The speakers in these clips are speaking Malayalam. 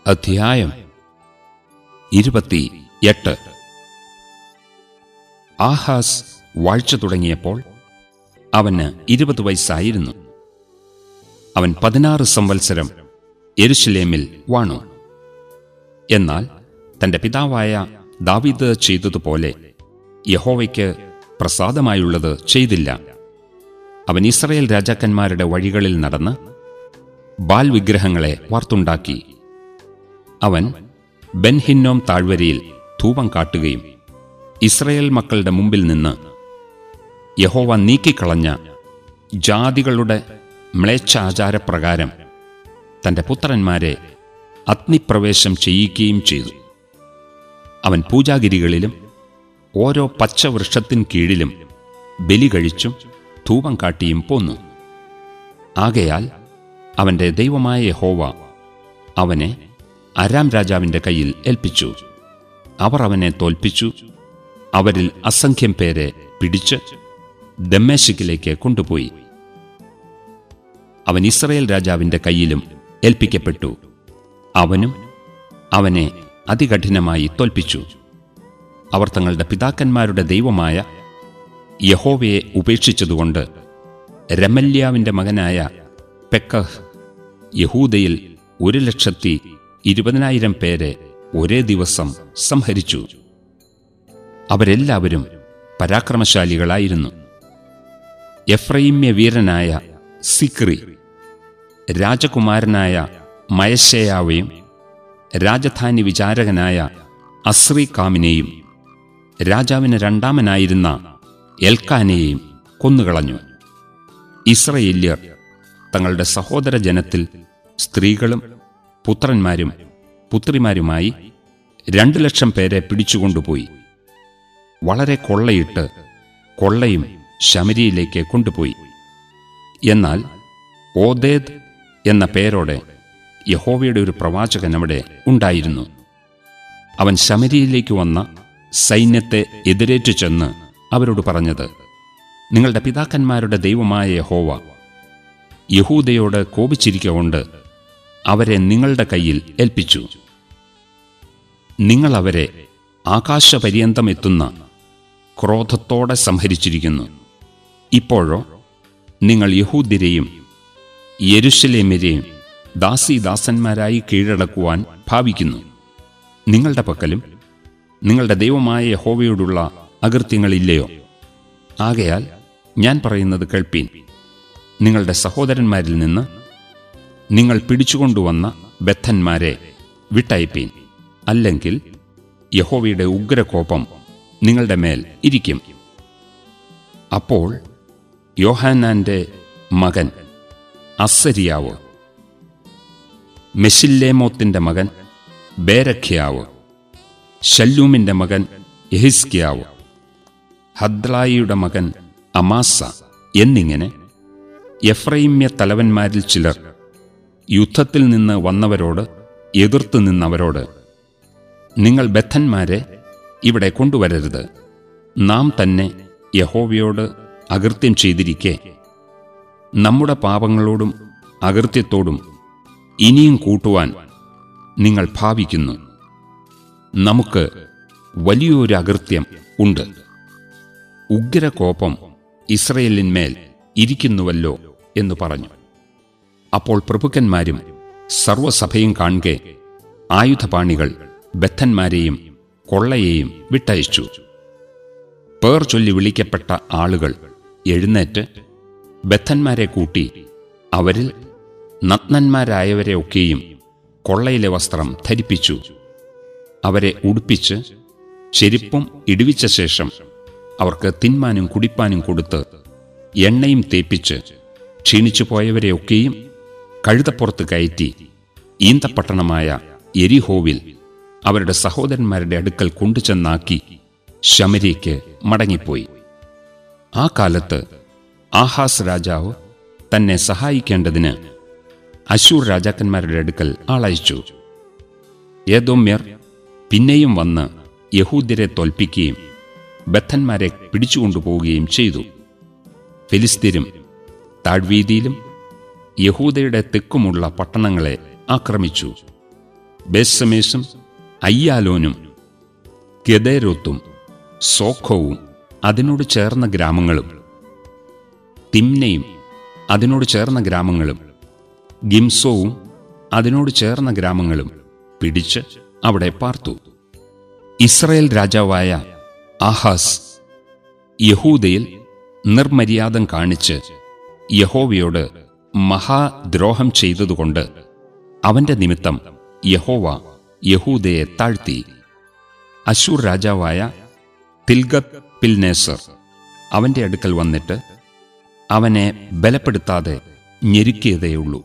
അധ്യായം ഇരുപത്തി എട്ട് ആഹാസ് വാഴ്ച തുടങ്ങിയപ്പോൾ അവന് ഇരുപത് വയസ്സായിരുന്നു അവൻ പതിനാറ് സംവത്സരം എരുശലേമിൽ വാണു എന്നാൽ തന്റെ പിതാവായ ദാവീദ് ചെയ്തതുപോലെ യഹോവയ്ക്ക് പ്രസാദമായുള്ളത് ചെയ്തില്ല അവൻ ഇസ്രയേൽ രാജാക്കന്മാരുടെ വഴികളിൽ നടന്ന് ബാൽ വിഗ്രഹങ്ങളെ വാർത്തുണ്ടാക്കി അവൻ ബെൻഹിന്നോം താഴ്വരയിൽ ധൂപം കാട്ടുകയും ഇസ്രയേൽ മക്കളുടെ മുമ്പിൽ നിന്ന് യഹോവ നീക്കിക്കളഞ്ഞ ജാതികളുടെ മ്ലേച്ഛാചാരപ്രകാരം തന്റെ പുത്രന്മാരെ അഗ്നിപ്രവേശം ചെയ്യിക്കുകയും ചെയ്തു അവൻ പൂജാഗിരികളിലും ഓരോ പച്ചവൃക്ഷത്തിൻ കീഴിലും ബലി കഴിച്ചും ധൂപം കാട്ടിയും പോന്നു ആകയാൽ അവന്റെ ദൈവമായ യഹോവ അവനെ അരാം രാജാവിന്റെ കയ്യിൽ ഏൽപ്പിച്ചു അവർ അവനെ തോൽപ്പിച്ചു അവരിൽ അസംഖ്യം പേരെ പിടിച്ച് ദമ്മേശിക്കിലേക്ക് കൊണ്ടുപോയി അവൻ ഇസ്രയേൽ രാജാവിന്റെ കയ്യിലും ഏൽപ്പിക്കപ്പെട്ടു അവനും അവനെ അതികഠിനമായി തോൽപ്പിച്ചു അവർ തങ്ങളുടെ പിതാക്കന്മാരുടെ ദൈവമായ യഹോവയെ ഉപേക്ഷിച്ചതുകൊണ്ട് രമല്യാവിന്റെ മകനായ പെക്കഹ് യഹൂദയിൽ ഒരു ലക്ഷത്തി ഇരുപതിനായിരം പേരെ ഒരേ ദിവസം സംഹരിച്ചു അവരെല്ലാവരും പരാക്രമശാലികളായിരുന്നു എഫ്രൈമ്യ വീരനായ സിക്രി രാജകുമാരനായ മയശയാവയും രാജധാനി വിചാരകനായ അസ്രീകാമിനെയും രാജാവിന് രണ്ടാമനായിരുന്ന എൽക്കാനെയും കൊന്നുകളഞ്ഞു ഇസ്രയേല്യർ തങ്ങളുടെ സഹോദര ജനത്തിൽ സ്ത്രീകളും പുത്രന്മാരും പുത്രിമാരുമായി രണ്ടു ലക്ഷം പേരെ പിടിച്ചുകൊണ്ടുപോയി വളരെ കൊള്ളയിട്ട് കൊള്ളയും ശമരിയിലേക്ക് കൊണ്ടുപോയി എന്നാൽ ഓദേദ് എന്ന പേരോടെ യഹോവയുടെ ഒരു പ്രവാചകൻ അവിടെ ഉണ്ടായിരുന്നു അവൻ ശമരിയിലേക്ക് വന്ന സൈന്യത്തെ എതിരേറ്റു ചെന്ന് അവരോട് പറഞ്ഞത് നിങ്ങളുടെ പിതാക്കന്മാരുടെ ദൈവമായ യഹോവ യഹൂദയോട് കോപിച്ചിരിക്കൊണ്ട് അവരെ നിങ്ങളുടെ കയ്യിൽ ഏൽപ്പിച്ചു നിങ്ങൾ അവരെ ആകാശപര്യന്തം എത്തുന്ന ക്രോധത്തോടെ സംഹരിച്ചിരിക്കുന്നു ഇപ്പോഴോ നിങ്ങൾ യഹൂദ്യരെയും യെരുശലേമരെയും ദാസീദാസന്മാരായി കീഴടക്കുവാൻ ഭാവിക്കുന്നു നിങ്ങളുടെ പക്കലും നിങ്ങളുടെ ദൈവമായ യഹോവയോടുള്ള അകൃത്യങ്ങളില്ലയോ ആകയാൽ ഞാൻ പറയുന്നത് കേൾപ്പീൻ നിങ്ങളുടെ സഹോദരന്മാരിൽ നിന്ന് നിങ്ങൾ പിടിച്ചുകൊണ്ടുവന്ന ബദ്ധന്മാരെ വിട്ടയപ്പീൻ അല്ലെങ്കിൽ യഹോവയുടെ ഉഗ്രകോപം നിങ്ങളുടെ മേൽ ഇരിക്കും അപ്പോൾ യോഹാനാന്റെ മകൻ അസരിയാവ് മെഷില്ലേമോത്തിന്റെ മകൻ ബേരഖ്യാവ് ശല്ലൂമിന്റെ മകൻ യഹിസ്കിയാവ് ഹദ്ലായിയുടെ മകൻ അമാസ എന്നിങ്ങനെ എഫ്രൈമ്യ തലവന്മാരിൽ ചിലർ യുദ്ധത്തിൽ നിന്ന് വന്നവരോട് എതിർത്തു നിന്നവരോട് നിങ്ങൾ ബദ്ധന്മാരെ ഇവിടെ കൊണ്ടുവരരുത് നാം തന്നെ യഹോവയോട് അകൃത്യം ചെയ്തിരിക്കെ നമ്മുടെ പാപങ്ങളോടും അകൃത്യത്തോടും ഇനിയും കൂട്ടുവാൻ നിങ്ങൾ ഭാവിക്കുന്നു നമുക്ക് വലിയൊരു അകൃത്യം ഉണ്ട് ഉഗ്രകോപം ഇസ്രയേലിന്മേൽ ഇരിക്കുന്നുവല്ലോ എന്ന് പറഞ്ഞു അപ്പോൾ പ്രഭുക്കന്മാരും സർവസഭയും കാണുകെ ആയുധപാണികൾ ബദ്ധന്മാരെയും കൊള്ളയെയും വിട്ടയച്ചു പേർ ചൊല്ലി വിളിക്കപ്പെട്ട ആളുകൾ എഴുന്നേറ്റ് ബദ്ധന്മാരെ കൂട്ടി അവരിൽ നഗ്നന്മാരായവരെ ഒക്കെയും കൊള്ളയിലെ വസ്ത്രം ധരിപ്പിച്ചു അവരെ ഉടുപ്പിച്ച് ചെരുപ്പും ഇടിവിച്ച ശേഷം അവർക്ക് തിന്മാനും കുടിപ്പാനും കൊടുത്ത് എണ്ണയും തേപ്പിച്ച് ക്ഷീണിച്ചു പോയവരെയൊക്കെയും കഴുതപ്പുറത്ത് കയറ്റി ഈന്തപ്പട്ടണമായ എരിഹോവിൽ അവരുടെ സഹോദരന്മാരുടെ അടുക്കൽ കൊണ്ടുചെന്നാക്കി ശമരിക്ക് മടങ്ങിപ്പോയി ആ കാലത്ത് ആഹാസ് രാജാവ് തന്നെ സഹായിക്കേണ്ടതിന് അശൂർ രാജാക്കന്മാരുടെ അടുക്കൽ ആളയച്ചു ഏതോമ്യർ പിന്നെയും വന്ന് യഹൂദ്യരെ തോൽപ്പിക്കുകയും ബദ്ധന്മാരെ പിടിച്ചുകൊണ്ടുപോവുകയും ചെയ്തു ഫിലിസ്തീനും താഴ്വീതിയിലും യഹൂദയുടെ തെക്കുമുള്ള പട്ടണങ്ങളെ ആക്രമിച്ചു ബേസമേസും അയ്യാലോനും ഗദേരോത്തും സോഖോവും അതിനോട് ചേർന്ന ഗ്രാമങ്ങളും തിമ്നയും അതിനോട് ചേർന്ന ഗ്രാമങ്ങളും ഗിംസോവും അതിനോട് ചേർന്ന ഗ്രാമങ്ങളും പിടിച്ച് അവിടെ പാർത്തു ഇസ്രയേൽ രാജാവായ ആഹാസ് യഹൂദയിൽ നിർമര്യാദം കാണിച്ച് യഹോവയോട് മഹാദ്രോഹം ചെയ്തതുകൊണ്ട് അവന്റെ നിമിത്തം യഹോവ യഹൂദയെ താഴ്ത്തി അശൂർ രാജാവായ തിൽഗത് പിൽനേസർ അവന്റെ അടുക്കൽ വന്നിട്ട് അവനെ ബലപ്പെടുത്താതെ ഞെരുക്കിയതേയുള്ളൂ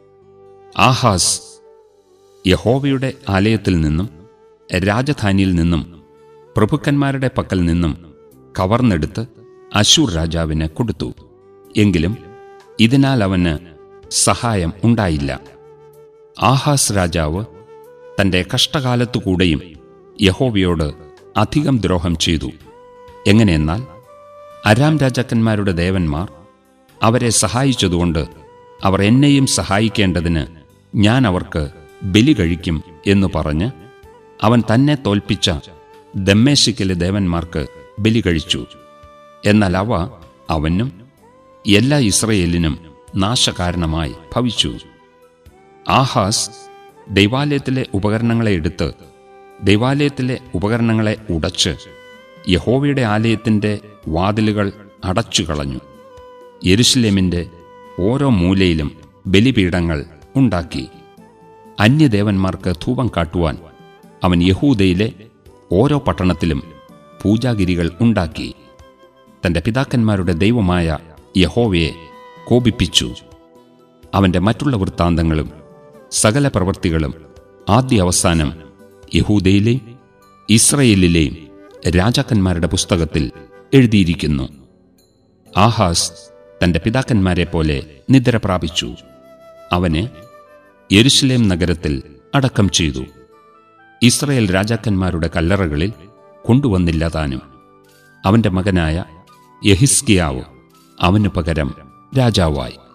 ആഹാസ് യഹോവയുടെ ആലയത്തിൽ നിന്നും രാജധാനിയിൽ നിന്നും പ്രഭുക്കന്മാരുടെ പക്കൽ നിന്നും കവർന്നെടുത്ത് അശൂർ രാജാവിന് കൊടുത്തു എങ്കിലും ഇതിനാൽ അവന് സഹായം ഉണ്ടായില്ല ആഹാസ് രാജാവ് തന്റെ കഷ്ടകാലത്തുകൂടെയും യഹോവയോട് അധികം ദ്രോഹം ചെയ്തു എങ്ങനെയെന്നാൽ അരാം രാജാക്കന്മാരുടെ ദേവന്മാർ അവരെ സഹായിച്ചതുകൊണ്ട് അവർ എന്നെയും സഹായിക്കേണ്ടതിന് ഞാൻ അവർക്ക് ബലി കഴിക്കും എന്നു പറഞ്ഞ് അവൻ തന്നെ തോൽപ്പിച്ച ദമ്മേശിക്കിലെ ദേവന്മാർക്ക് ബലി കഴിച്ചു എന്നാൽ അവ അവനും എല്ലാ ഇസ്രയേലിനും നാശകാരണമായി ഭവിച്ചു ആഹാസ് ദൈവാലയത്തിലെ ഉപകരണങ്ങളെ എടുത്ത് ദൈവാലയത്തിലെ ഉപകരണങ്ങളെ ഉടച്ച് യഹോവയുടെ ആലയത്തിൻ്റെ വാതിലുകൾ അടച്ചു കളഞ്ഞു യെരുഷലേമിൻ്റെ ഓരോ മൂലയിലും ബലിപീഠങ്ങൾ ഉണ്ടാക്കി അന്യദേവന്മാർക്ക് ധൂപം കാട്ടുവാൻ അവൻ യഹൂദയിലെ ഓരോ പട്ടണത്തിലും പൂജാഗിരികൾ ഉണ്ടാക്കി തന്റെ പിതാക്കന്മാരുടെ ദൈവമായ യഹോവയെ കോപിപ്പിച്ചു അവന്റെ മറ്റുള്ള വൃത്താന്തങ്ങളും സകല പ്രവൃത്തികളും ആദ്യ അവസാനം യഹൂദയിലെയും ഇസ്രയേലിലെയും രാജാക്കന്മാരുടെ പുസ്തകത്തിൽ എഴുതിയിരിക്കുന്നു ആഹാസ് തന്റെ പിതാക്കന്മാരെ പോലെ നിദ്ര പ്രാപിച്ചു അവനെ യെരുഷലേം നഗരത്തിൽ അടക്കം ചെയ്തു ഇസ്രയേൽ രാജാക്കന്മാരുടെ കല്ലറകളിൽ കൊണ്ടുവന്നില്ല താനും അവന്റെ മകനായ യഹിസ്കിയാവ് അവനു പകരം രാജാവായി